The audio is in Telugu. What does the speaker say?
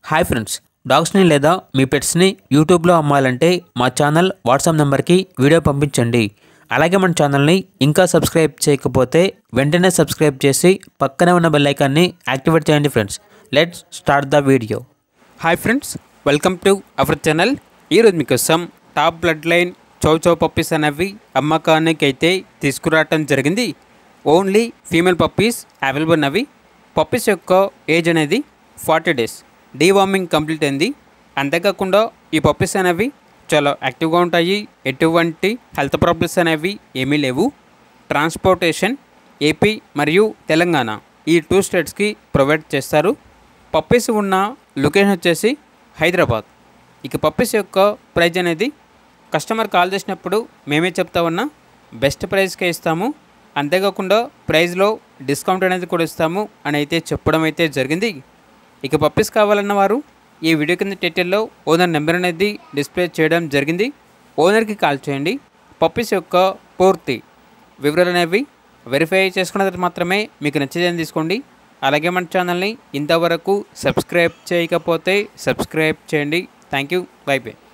హాయ్ ఫ్రెండ్స్ డాగ్స్ని లేదా మీ పెట్స్ని యూట్యూబ్లో అమ్మాలంటే మా ఛానల్ వాట్సాప్ నెంబర్కి వీడియో పంపించండి అలాగే మన ఛానల్ని ఇంకా సబ్స్క్రైబ్ చేయకపోతే వెంటనే సబ్స్క్రైబ్ చేసి పక్కనే ఉన్న బెల్ ఐకాన్ని యాక్టివేట్ చేయండి friends let's start the video hi friends welcome to our channel ఈరోజు మీకోసం top bloodline Chow Chow puppies అనేవి అమ్మకానికి అయితే తీసుకురావటం జరిగింది ఓన్లీ ఫీమేల్ పప్పీస్ అవైలబుల్ ఉన్నవి పప్పీస్ యొక్క ఏజ్ అనేది ఫార్టీ డేస్ డీవార్మింగ్ కంప్లీట్ అయింది అంతేకాకుండా ఈ పప్పీస్ అనేవి చాలా యాక్టివ్గా ఉంటాయి ఎటువంటి హెల్త్ ప్రాబ్లమ్స్ అనేవి ఏమీ లేవు ట్రాన్స్పోర్టేషన్ ఏపీ మరియు తెలంగాణ ఈ టూ స్టేట్స్కి ప్రొవైడ్ చేస్తారు పప్పీస్ ఉన్న లొకేషన్ వచ్చేసి హైదరాబాద్ ఇక పప్పీస్ యొక్క ప్రైజ్ అనేది కస్టమర్ కాల్ చేసినప్పుడు మేమే చెప్తా ఉన్నా బెస్ట్ ప్రైస్కే ఇస్తాము అంతేకాకుండా ప్రైస్లో డిస్కౌంట్ అనేది కూడా ఇస్తాము అని అయితే చెప్పడం అయితే జరిగింది ఇక పప్పీస్ కావాలన్న వారు ఈ వీడియో కింద టైటిల్లో ఓనర్ నెంబర్ అనేది డిస్ప్లే చేయడం జరిగింది ఓనర్కి కాల్ చేయండి పప్పీస్ యొక్క పూర్తి వివరాలు అనేవి వెరిఫై చేసుకున్న తర్వాత మాత్రమే మీకు నచ్చేదని తీసుకోండి అలాగే మన ఛానల్ని ఇంతవరకు సబ్స్క్రైబ్ చేయకపోతే సబ్స్క్రైబ్ చేయండి థ్యాంక్ యూ బై బై